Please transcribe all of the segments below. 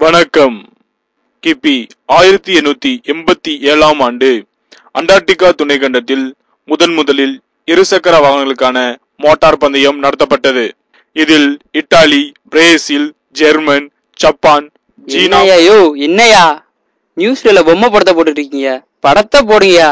வணக்கம் கிபி ஆயிரத்தி எண்ணூத்தி எண்பத்தி ஏழாம் ஆண்டு அண்டார்டிகா துணைக்கண்டத்தில் முதன் முதலில் இருசக்கர வாகனங்களுக்கான மோட்டார் பந்தயம் நடத்தப்பட்டது இதில் இத்தாலி பிரேசில் ஜெர்மன் ஜப்பான் சீனா என்னய்யா யோ என்னையா நியூஸ்ல பொம்மை படத்தை போட்டுட்டு இருக்கீங்க படத்தை போடுங்கயா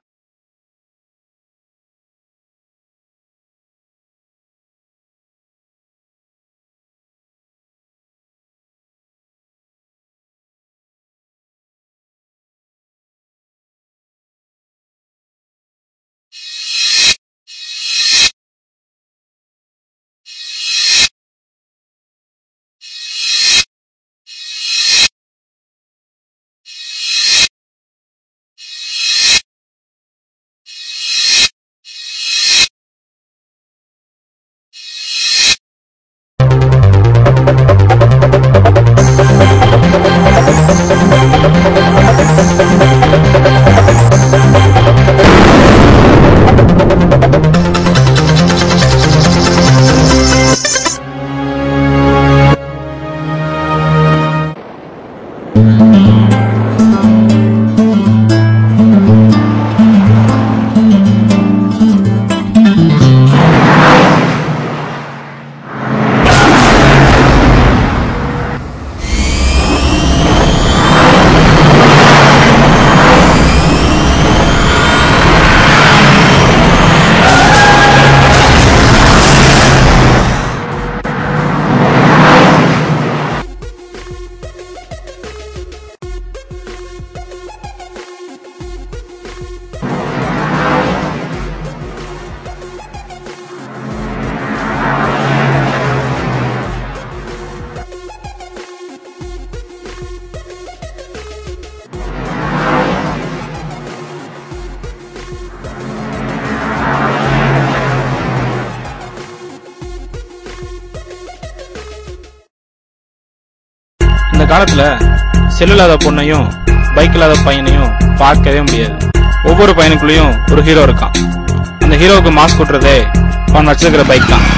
இந்த காலத்துல செல் இல்லாத பொண்ணையும் பைக் இல்லாத பையனையும் பார்க்கவே முடியாது ஒவ்வொரு பையனுக்குள்ளேயும் ஒரு ஹீரோ இருக்கான் அந்த ஹீரோவுக்கு மாஸ்க் ஓட்டுறதே அவன் வச்சிருக்கிற பைக் தான்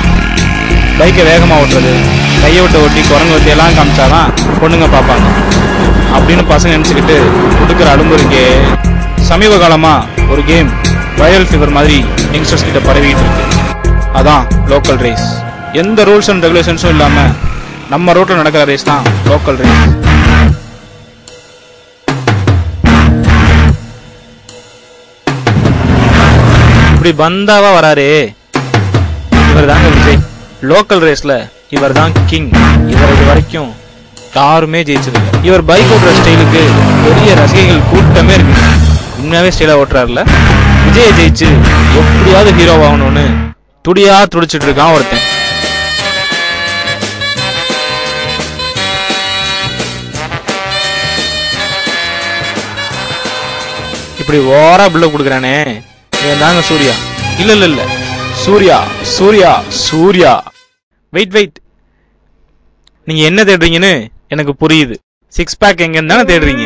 பைக்கை வேகமா ஓட்டுறது கையை விட்டு ஓட்டி குரங்கு ஓட்டி எல்லாம் காமிச்சாதான் பொண்ணுங்க பார்ப்பாங்க அப்படின்னு பசங்க நினைச்சுக்கிட்டு கொடுக்குற அலும்புருக்கே சமீப காலமா ஒரு கேம் வைரல் ஃபீவர் மாதிரி யங்ஸ்டர்ஸ் கிட்ட பரவிட்டு இருக்கு அதான் லோக்கல் ரேஸ் எந்த ரூல்ஸ் அண்ட் ரெகுலேஷன்ஸும் இல்லாம நம்ம ரோட்ல நடக்கிற ரேஸ் தான் லோக்கல் ரேஸ் இப்படி பந்தாவா வராரே இவர் தாங்க விஜய் லோக்கல் ரேஸ்ல இவர் தான் கிங் இவர் இது வரைக்கும் யாருமே ஜெயிச்சதில்லை இவர் பைக் ஓட்டுற ஸ்டைலுக்கு பெரிய ரசிகைகள் கூட்டமே இருக்கு உண்மையாவே ஸ்டைலா ஓட்டுறாருல விஜயை ஜெயிச்சு எப்படியாவது ஹீரோ ஆகணும்னு துடியா துடிச்சிட்டு இருக்கான் ஒருத்தன் இப்படி ஓரா பில்டப் கொடுக்குறானே இவன் தாங்க சூர்யா இல்ல இல்ல இல்ல சூர்யா சூர்யா சூர்யா வெயிட் வெயிட் நீங்க என்ன தேடுறீங்கன்னு எனக்கு புரியுது சிக்ஸ் பேக் எங்கன்னு தானே தேடுறீங்க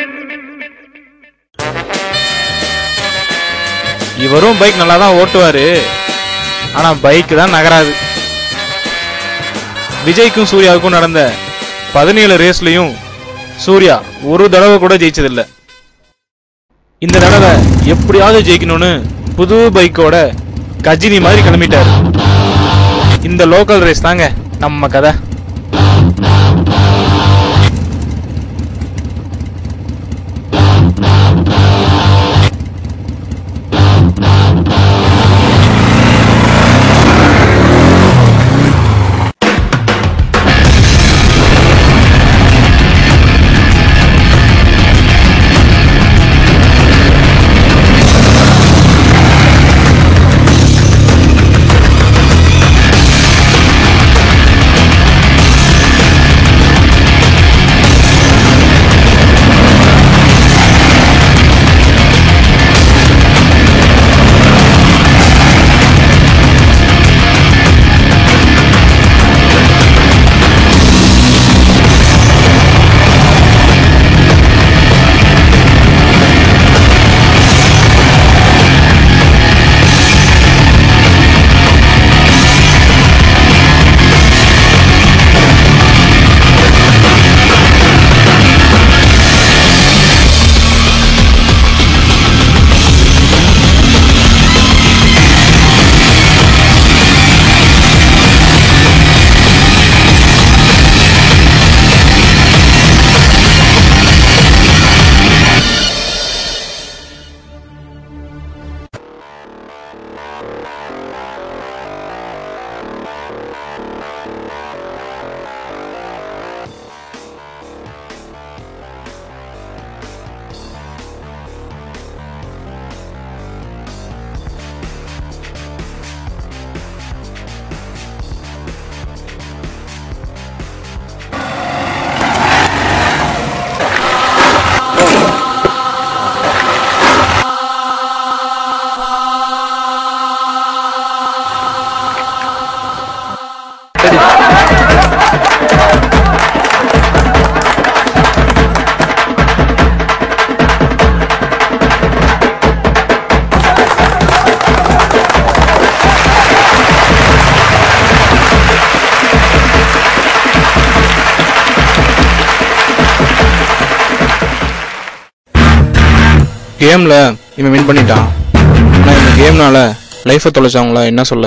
இவரும் பைக் நல்லா தான் ஓட்டுவாரு ஆனா பைக் தான் நகராது விஜய்க்கும் சூர்யாவுக்கும் நடந்த பதினேழு ரேஸ்லயும் சூர்யா ஒரு தடவை கூட ஜெயிச்சதில்லை இந்த தடவை எப்படியாவது ஜெயிக்கணும்னு புது பைக்கோட கஜினி மாதிரி கிளம்பிட்டாரு இந்த லோக்கல் ரேஸ் தாங்க நம்ம கதை கேம்ல இவன் வின் பண்ணிட்டான் ஆனா இந்த கேம்னால லைஃபை தொலைச்சவங்கள என்ன சொல்ல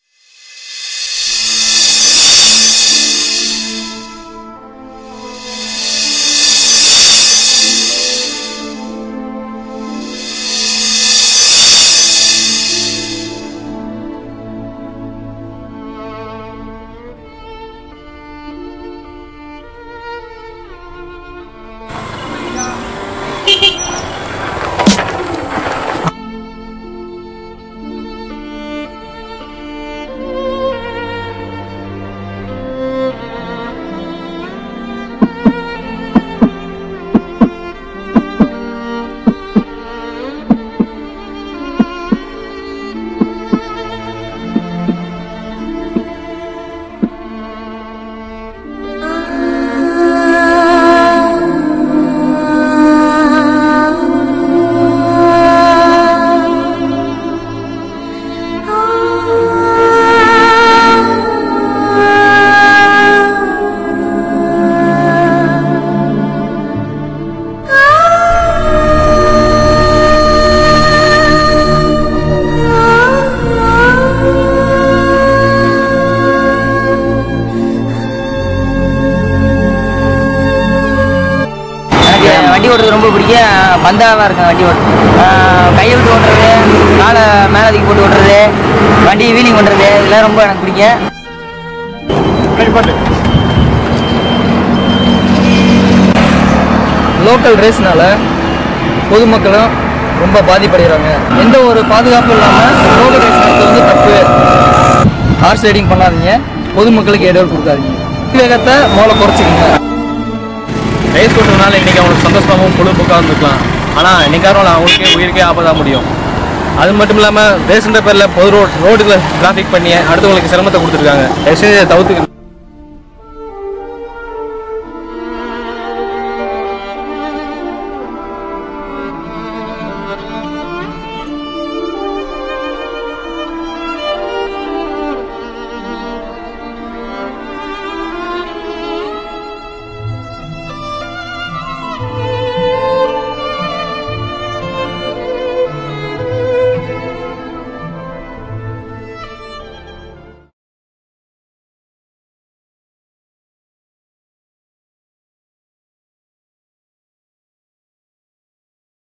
எனக்கு வண்டி ஓட்டுறது ரொம்ப பிடிக்கும் பந்தாவாக இருக்கும் வண்டி ஓட்டுறது கையை விட்டு ஓட்டுறது காலை மேலே தூக்கி போட்டு ஓட்டுறது வண்டி வீலிங் பண்ணுறது இதெல்லாம் ரொம்ப எனக்கு பிடிக்கும் லோக்கல் ரேஸ்னால பொதுமக்களும் ரொம்ப பாதிப்படைகிறாங்க எந்த ஒரு பாதுகாப்பும் இல்லாமல் ரோடு ரேஸ் நடத்துறது வந்து தப்பு ஹார்ஸ் ரைடிங் பண்ணாதீங்க பொதுமக்களுக்கு இடையூறு கொடுக்காதீங்க வேகத்தை முதல்ல குறைச்சிக்கங்க ரேஸ் ஓட்டுறதுனால இன்னைக்கு அவங்களுக்கு சந்தோஷமாகவும் பொழுதுபோக்காக இருந்துக்கலாம் ஆனால் என்னைக்காரும் அவங்களுக்கே உயிருக்கே ஆபத்தாக முடியும் அது மட்டும் இல்லாமல் ரேஸ்ன்ற பேரில் பொது ரோட் ரோடுல டிராஃபிக் பண்ணி அடுத்தவங்களுக்கு சிரமத்தை கொடுத்துருக்காங்க தயவுசெய்து இதை தவிர்த்துக்க